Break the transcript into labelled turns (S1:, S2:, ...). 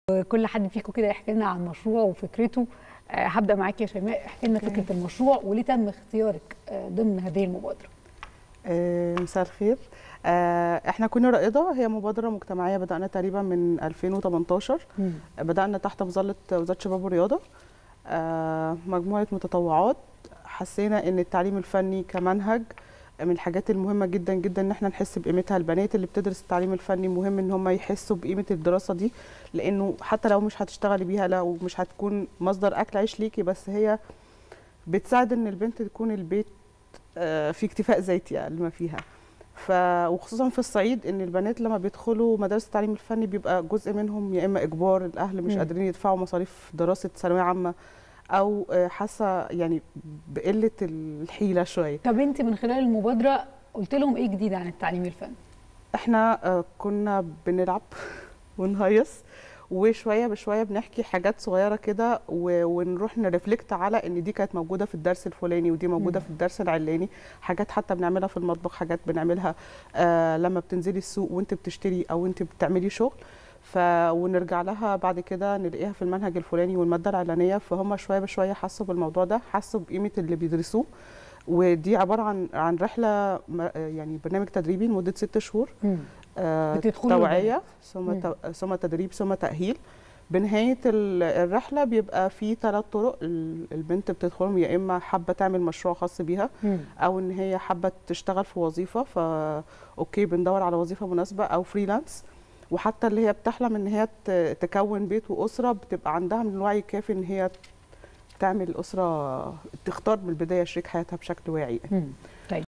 S1: كل حد فيكم كده يحكي لنا عن مشروعه وفكرته آه، هبدا معاك يا شيماء احكي لنا فكره المشروع وليه تم اختيارك آه، ضمن هذه المبادره
S2: آه، مساء الخير آه، احنا كنا رائده هي مبادره مجتمعيه بدانا تقريبا من 2018 بدانا تحت مظله وزاره الشباب والرياضه آه، مجموعه متطوعات حسينا ان التعليم الفني كمنهج من الحاجات المهمه جدا جدا ان احنا نحس بقيمتها البنات اللي بتدرس التعليم الفني مهم ان هم يحسوا بقيمه الدراسه دي لانه حتى لو مش هتشتغلي بيها لو مش هتكون مصدر اكل عيش ليكي بس هي بتساعد ان البنت تكون البيت آه، في اكتفاء ذاتي اقل ما فيها ف وخصوصا في الصعيد ان البنات لما بيدخلوا مدارس التعليم الفني بيبقى جزء منهم يا اما اجبار الاهل مش
S1: مم.
S2: قادرين يدفعوا مصاريف دراسه ثانويه عامه او آه، حاسه يعني بقله الحيله شويه
S1: طب انت من خلال المبادره قلت لهم ايه جديد عن التعليم الفني
S2: احنا آه، كنا بنلعب ونهيص وشويه بشويه بنحكي حاجات صغيره كده و- ونروح نرفلكت على ان دي كانت موجوده في الدرس الفلاني ودي موجوده
S1: مم.
S2: في الدرس العلاني حاجات حتى بنعملها في المطبخ حاجات بنعملها آه لما بتنزلي السوق وانت بتشتري او انت بتعملي شغل ف ونرجع لها بعد كده نلاقيها في المنهج الفلاني والماده العلانيه فهم شويه بشويه حسوا بالموضوع ده حسوا بقيمه اللي بيدرسوه ودي عباره عن عن رحله م- يعني برنامج تدريبي لمده ست شهور آه،
S1: بتدخلوا
S2: توعيه ثم
S1: مم.
S2: تو- ثم تدريب ثم تاهيل بنهايه ال- الرحله بيبقى في ثلاث طرق ال- البنت بتدخلهم يا اما حابه تعمل مشروع خاص بيها
S1: مم.
S2: او ان هي حابه تشتغل في وظيفه فا اوكي بندور على وظيفه مناسبه او فريلانس وحتى اللي هي بتحلم ان هي ت- تكون بيت واسره بتبقى عندها من الوعي الكافي ان هي تعمل اسره تختار من البدايه شريك حياتها بشكل واعي
S1: مم.